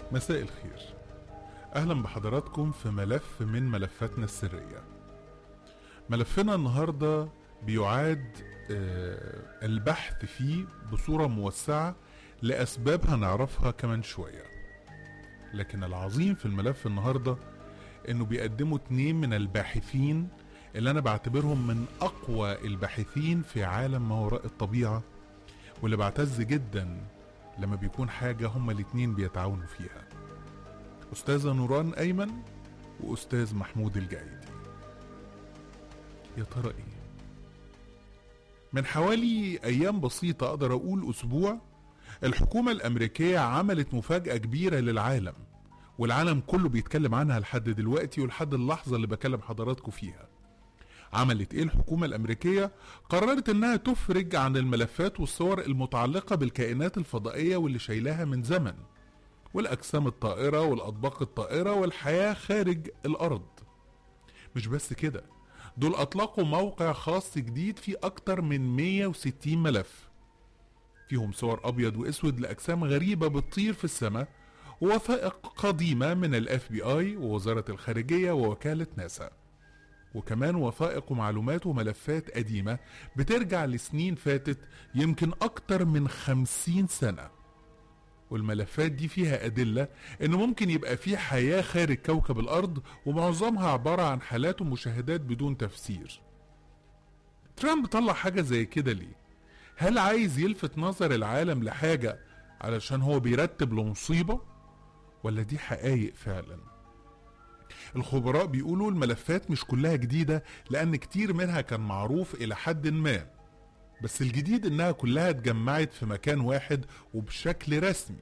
مساء الخير اهلا بحضراتكم في ملف من ملفاتنا السريه ملفنا النهارده بيعاد آه، البحث فيه بصوره موسعه لاسباب هنعرفها كمان شويه لكن العظيم في الملف النهارده انه بيقدموا اتنين من الباحثين اللي انا بعتبرهم من اقوى الباحثين في عالم ما وراء الطبيعه واللي بعتز جدا لما بيكون حاجه هما الاتنين بيتعاونوا فيها أستاذة نوران أيمن وأستاذ محمود الجايدي يا ترى إيه؟ من حوالي أيام بسيطة أقدر أقول أسبوع الحكومة الأمريكية عملت مفاجأة كبيرة للعالم والعالم كله بيتكلم عنها لحد دلوقتي ولحد اللحظة اللي بكلم حضراتكم فيها عملت ايه الحكومة الامريكية قررت انها تفرج عن الملفات والصور المتعلقة بالكائنات الفضائية واللي شايلاها من زمن والأجسام الطائرة والأطباق الطائرة والحياة خارج الأرض مش بس كده دول أطلقوا موقع خاص جديد فيه أكتر من 160 ملف فيهم صور أبيض وأسود لأجسام غريبة بتطير في السماء ووثائق قديمة من الاف بي اي ووزارة الخارجية ووكالة ناسا وكمان وثائق ومعلومات وملفات قديمة بترجع لسنين فاتت يمكن أكتر من خمسين سنة والملفات دي فيها أدلة إن ممكن يبقى في حياة خارج كوكب الأرض ومعظمها عبارة عن حالات ومشاهدات بدون تفسير. ترامب طلع حاجة زي كده ليه؟ هل عايز يلفت نظر العالم لحاجة علشان هو بيرتب لمصيبة؟ ولا دي حقايق فعلا؟ الخبراء بيقولوا الملفات مش كلها جديدة لأن كتير منها كان معروف إلى حد ما بس الجديد انها كلها اتجمعت في مكان واحد وبشكل رسمي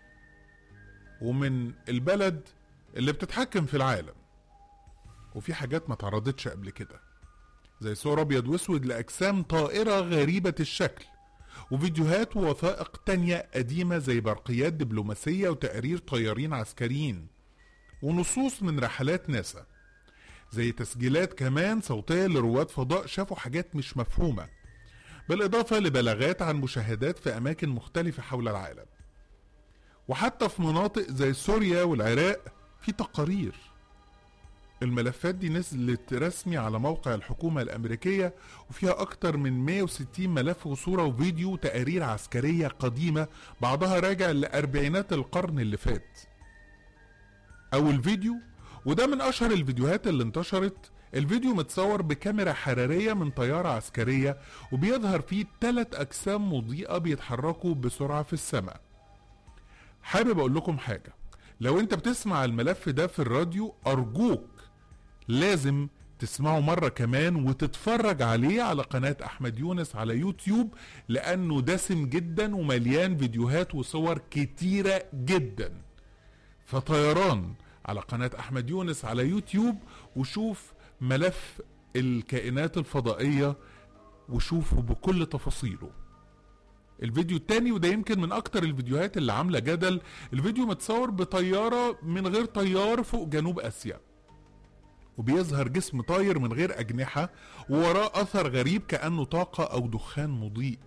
ومن البلد اللي بتتحكم في العالم وفي حاجات ما اتعرضتش قبل كده زي صور ابيض واسود لاجسام طائره غريبه الشكل وفيديوهات ووثائق تانية قديمة زي برقيات دبلوماسية وتقارير طيارين عسكريين ونصوص من رحلات ناسا زي تسجيلات كمان صوتية لرواد فضاء شافوا حاجات مش مفهومة بالإضافة لبلاغات عن مشاهدات في أماكن مختلفة حول العالم وحتى في مناطق زي سوريا والعراق في تقارير الملفات دي نزلت رسمي على موقع الحكومة الأمريكية وفيها أكتر من 160 ملف وصورة وفيديو تقارير عسكرية قديمة بعضها راجع لأربعينات القرن اللي فات أول فيديو وده من أشهر الفيديوهات اللي انتشرت الفيديو متصور بكاميرا حرارية من طيارة عسكرية وبيظهر فيه ثلاث أجسام مضيئة بيتحركوا بسرعة في السماء حابب أقول لكم حاجة لو أنت بتسمع الملف ده في الراديو أرجوك لازم تسمعه مرة كمان وتتفرج عليه على قناة أحمد يونس على يوتيوب لأنه دسم جدا ومليان فيديوهات وصور كتيرة جدا فطيران على قناة أحمد يونس على يوتيوب وشوف ملف الكائنات الفضائية وشوفه بكل تفاصيله الفيديو التاني وده يمكن من اكتر الفيديوهات اللي عاملة جدل الفيديو متصور بطيارة من غير طيار فوق جنوب اسيا وبيظهر جسم طاير من غير اجنحة ووراه اثر غريب كأنه طاقة او دخان مضيء